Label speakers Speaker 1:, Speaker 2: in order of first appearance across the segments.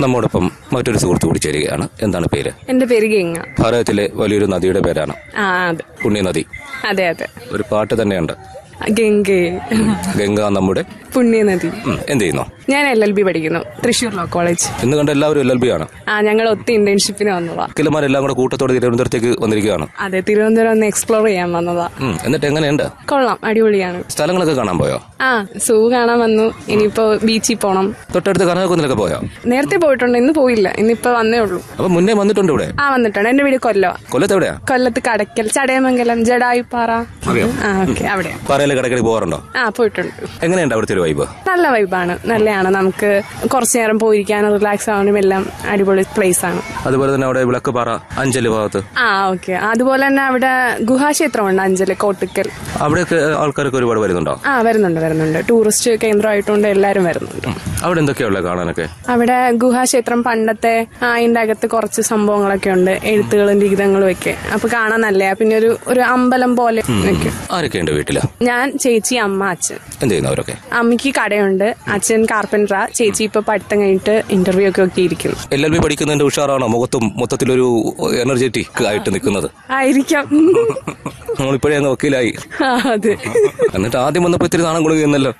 Speaker 1: നമ്മോടൊപ്പം മറ്റൊരു സുഹൃത്ത് കൂടി ചേരുകയാണ് എന്താണ് പേര്
Speaker 2: എന്റെ പേര് ഗംഗ
Speaker 1: ഭാരതത്തിലെ വലിയൊരു നദിയുടെ പേരാണ്
Speaker 2: ആ അതെ
Speaker 1: പുണ്യനദി
Speaker 2: അതെ അതെ
Speaker 1: ഒരു പാട്ട് തന്നെയുണ്ട്
Speaker 2: ഗംഗേ
Speaker 1: ഗംഗ നമ്മുടെ
Speaker 2: പുണ്യനദി
Speaker 1: ഉം, എന്ത് ചെയ്യുന്നു
Speaker 2: ഞാൻ എൽ എൽ ബി പഠിക്കുന്നു തൃശൂർ ലോ കോളേജ്
Speaker 1: ഇന്ന് കണ്ട എല്ലാവരും എൽ എൽ ബി ആണ്
Speaker 2: ആ ഞങ്ങൾ ഒത്തി ഇന്റേൺഷിപ്പിന് വന്നതാ
Speaker 1: കിലമാരെല്ലാം കൂടെ കൂട്ടത്തോടെ തിരുവനന്തപുരത്തേക്ക് വന്നിരിക്കുകയാണ്
Speaker 2: അതെ തിരുവനന്തപുരം ഒന്ന് എക്സ്പ്ലോർ ചെയ്യാൻ വന്നതാ
Speaker 1: ഉം, എന്നിട്ട് എങ്ങനെയുണ്ട്
Speaker 2: കൊള്ളാം അടിപൊളിയാണ്
Speaker 1: സ്ഥലങ്ങളൊക്കെ കാണാൻ പോയോ
Speaker 2: ആ സൂ കാണാൻ വന്നു ഇനിയിപ്പോ ബീച്ചിൽ പോണം
Speaker 1: തൊട്ടടുത്ത് കനകക്കുന്നിലൊക്കെ പോയോ
Speaker 2: നേരത്തെ പോയിട്ടുണ്ട് ഇന്ന് പോയില്ല ഇന്നിപ്പോ വന്നേ ഉള്ളൂ
Speaker 1: അപ്പൊ മുന്നേ വന്നിട്ടുണ്ട് ഇവിടെ
Speaker 2: ആ വന്നിട്ടുണ്ട് എന്റെ വീട് കൊല്ലം
Speaker 1: കൊല്ലത്ത് എവിടെയാ
Speaker 2: കൊല്ലത്ത് കടയ്ക്കൽ ചടയമംഗലം ജഡായിപ്പാറ
Speaker 1: അറിയോ?
Speaker 2: ആ ഓക്കെ അവിടെയാ
Speaker 1: പാറയിലെ കടക്കടി പോകാറുണ്ടോ
Speaker 2: ആ പോയിട്ടുണ്ട്
Speaker 1: എങ്ങനെയുണ്ട് അവിടുത്തെ ഒരു വൈബ്
Speaker 2: നല്ല വൈബാണ് നല്ലതാണ് നമുക്ക് കുറച്ചു നേരം പോയിരിക്കാനും റിലാക്സ് ആവാനും എല്ലാം അടിപൊളി പ്ലേസ് ആണ്
Speaker 1: അതുപോലെ തന്നെ അവിടെ വിളക്ക് പാറ അഞ്ചല് ഭാഗത്ത്
Speaker 2: ആ ഓക്കെ അതുപോലെ തന്നെ അവിടെ ഗുഹാക്ഷേത്രമുണ്ട് അഞ്ചല് കോട്ടിക്കൽ
Speaker 1: അവിടെയൊക്കെ ആൾക്കാരൊക്കെ ഒരുപാട് വരുന്നുണ്ടോ
Speaker 2: ആ വരുന്നുണ്ട് വരുന്നുണ്ട് ടൂറിസ്റ്റ് കേന്ദ്രമായിട്ടുണ്ട് എല്ലാവരും വരുന്നുണ്ട്
Speaker 1: അവിടെ എന്തൊക്കെയുള്ള കാണാനൊക്കെ
Speaker 2: അവിടെ ഗുഹാക്ഷേത്രം പണ്ടത്തെ ആ, അതിന്റെ അകത്ത് കുറച്ച് സംഭവങ്ങളൊക്കെ ഉണ്ട് എഴുത്തുകളും ലിഖിതങ്ങളും ഒക്കെ അപ്പൊ കാണാൻ നല്ലയാ പിന്നെ ഒരു ഒരു അമ്പലം പോലെ ഒക്കെ
Speaker 1: ആരൊക്കെയുണ്ട് വീട്ടില്
Speaker 2: ഞാൻ ചേച്ചി അമ്മ അച്ഛൻ
Speaker 1: എന്ത് ചെയ്യുന്നവരൊക്കെ
Speaker 2: അമ്മയ്ക്ക് കടയുണ്ട് അച്ഛൻ കാർപ്പൻട്ര ചേച്ചി ഇപ്പൊ പഠിത്തം കഴിഞ്ഞിട്ട് ഇന്റർവ്യൂ ഒക്കെ ഒക്കെ ഇരിക്കുന്നു
Speaker 1: എൽ എൽ ബി പഠിക്കുന്നതിന്റെ ഉഷാറാണോ മുഖത്തും മൊത്തത്തിലൊരു എനർജറ്റിക് ആയിട്ട് നിൽക്കുന്നത്
Speaker 2: ആയിരിക്കാം
Speaker 1: നമ്മളിപ്പോഴേ അങ്ങ് വക്കീലായി
Speaker 2: ആ, അതെ
Speaker 1: എന്നിട്ട് ആദ്യം വന്നപ്പോ ഇത്തിരി നാണം കൊടുക്കുന്നല്ലോ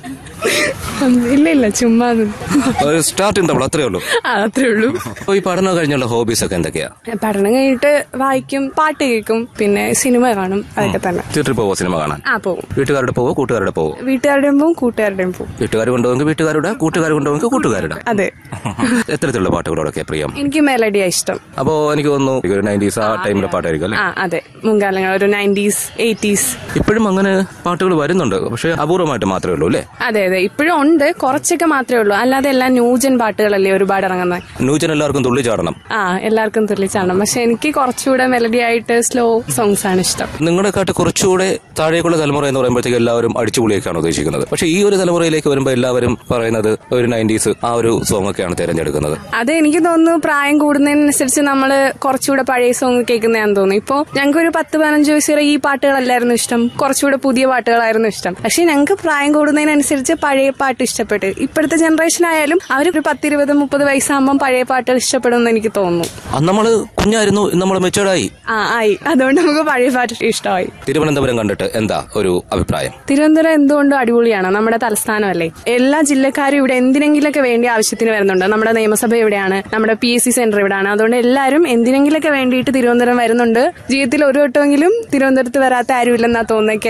Speaker 2: ഇല്ല ഇല്ല ചുമ്മാ അത്.
Speaker 1: ഒരു സ്റ്റാർട്ട് ഉണ്ടാവുള്ളൂ അത്രേ ഉള്ളൂ
Speaker 2: ആ, അത്രേ ഉള്ളൂ
Speaker 1: അപ്പൊ ഈ പഠനം കഴിഞ്ഞുള്ള ഹോബീസ് ഒക്കെ എന്തൊക്കെയാ
Speaker 2: പഠനം കഴിഞ്ഞിട്ട് വായിക്കും പാട്ട് കേൾക്കും പിന്നെ സിനിമ കാണും അതൊക്കെ തന്നെ
Speaker 1: തിയേറ്ററിൽ പോവോ സിനിമ കാണാൻ
Speaker 2: ആ പോകും
Speaker 1: വീട്ടുകാരുടെ പോവോ കൂട്ടുകാരുടെ പോവോ
Speaker 2: വീട്ടുകാരുടെയും പോവും കൂട്ടുകാരുടെയും പോവും
Speaker 1: വീട്ടുകാർ കൊണ്ടുപോകുമെങ്കിൽ വീട്ടുകാരുടെ കൂട്ടുകാർ കൊണ്ടുപോകുമെങ്കിൽ കൂട്ടുകാരുടെ
Speaker 2: അതെ
Speaker 1: എത്തരത്തിലുള്ള പാട്ടുകളോടൊക്കെ പ്രിയം
Speaker 2: എനിക്ക് മെലഡിയാ ഇഷ്ടം
Speaker 1: അപ്പോ എനിക്ക് തോന്നുന്നു ഒരു നയൻറ്റീസ് ആ ടൈമിലെ പാട്ടായിരിക്കും അല്ലേ
Speaker 2: ആ അതെ മുൻകാലങ്ങൾ ഒരു നയൻറ്റീസ് എയ്റ്റീസ്
Speaker 1: ഇപ്പോഴും അങ്ങനെ പാട്ടുകൾ വരുന്നുണ്ട് പക്ഷെ അപൂർവമായിട്ട് മാത്രമേ ഉള്ളൂ അല്ലേ
Speaker 2: അതെ അതെ ഇപ്പോഴും ഉണ്ട് കുറച്ചൊക്കെ മാത്രമേ ഉള്ളൂ അല്ലാതെ എല്ലാം ന്യൂജൻ പാട്ടുകളല്ലേ ഒരുപാട് ഇറങ്ങുന്നത്
Speaker 1: ന്യൂജൻ എല്ലാവർക്കും തുള്ളി ചാടണം
Speaker 2: ആ എല്ലാവർക്കും തുള്ളിച്ചാണ് പക്ഷെ എനിക്ക് കുറച്ചുകൂടെ മെലഡി ആയിട്ട് സ്ലോ സോങ്സ് ആണ് ഇഷ്ടം
Speaker 1: നിങ്ങളെക്കാട്ട് കുറച്ചുകൂടെ താഴേക്കുള്ള തലമുറ എന്ന് പറയുമ്പോഴത്തേക്ക് എല്ലാവരും അടിച്ചുപൊളിയൊക്കെയാണ് ഉദ്ദേശിക്കുന്നത് പക്ഷെ ഈ ഒരു തലമുറയിലേക്ക് വരുമ്പോൾ എല്ലാവരും പറയുന്നത് ഒരു നയൻറ്റീസ് ആ ഒരു സോങ് ഒക്കെയാണ് തിരഞ്ഞെടുക്കുന്നത്
Speaker 2: അത് എനിക്ക് തോന്നുന്നു പ്രായം കൂടുന്നതിനനുസരിച്ച് നമ്മൾ കുറച്ചുകൂടെ പഴയ സോങ് കേൾക്കുന്നതാന്ന് തോന്നുന്നു ഇപ്പോ ഞങ്ങൾക്ക് ഒരു പത്ത് പതിനഞ്ച് വയസ്സ് വരെ ഈ പാട്ടുകളല്ലായിരുന്നു ഇഷ്ടം കുറച്ചുകൂടെ പുതിയ പാട്ടുകളായിരുന്നു ഇഷ്ടം പക്ഷെ ഞങ്ങൾക്ക് പ്രായം കൂടുന്നതിനനുസരിച്ച് പഴയ പാട്ട് ഇഷ്ടപ്പെട്ട് ഇപ്പോഴത്തെ ജനറേഷൻ ആയാലും അവർ ഒരു പത്തിരുപത് മുപ്പത് വയസ്സാകുമ്പോൾ പഴയ പാട്ടുകൾ ഇഷ്ടപ്പെടുമെന്ന് എനിക്ക് തോന്നുന്നു
Speaker 1: അന്ന് നമ്മള് കുഞ്ഞായിരുന്നു നമ്മൾ മെച്ചേർഡായി
Speaker 2: ആ ആയി അതുകൊണ്ട് നമുക്ക് പഴയ പാട്ട് ഇഷ്ടമായി
Speaker 1: തിരുവനന്തപുരം കണ്ടിട്ട് എന്താ ഒരു അഭിപ്രായം
Speaker 2: തിരുവനന്തപുരം എന്തുകൊണ്ടും അടിപൊളിയാണ് നമ്മുടെ തലസ്ഥാനമല്ലേ എല്ലാ ജില്ലക്കാരും ഇവിടെ എന്തിനെങ്കിലൊക്കെ വേണ്ടി ആവശ്യത്തിന് വരുന്നുണ്ട് നമ്മുടെ നിയമസഭ ഇവിടെയാണ് നമ്മുടെ പി എസ് സി സെന്റർ ഇവിടെയാണ് അതുകൊണ്ട് എല്ലാവരും എന്തിനെങ്കിലൊക്കെ വേണ്ടിയിട്ട് തിരുവനന്തപുരം വരുന്നുണ്ട് ജീവിതത്തിൽ ഒരു വട്ടമെങ്കിലും തിരുവനന്തപുരത്ത് വരാത്ത ആരുമില്ലെന്നാ തോന്നുന്നത്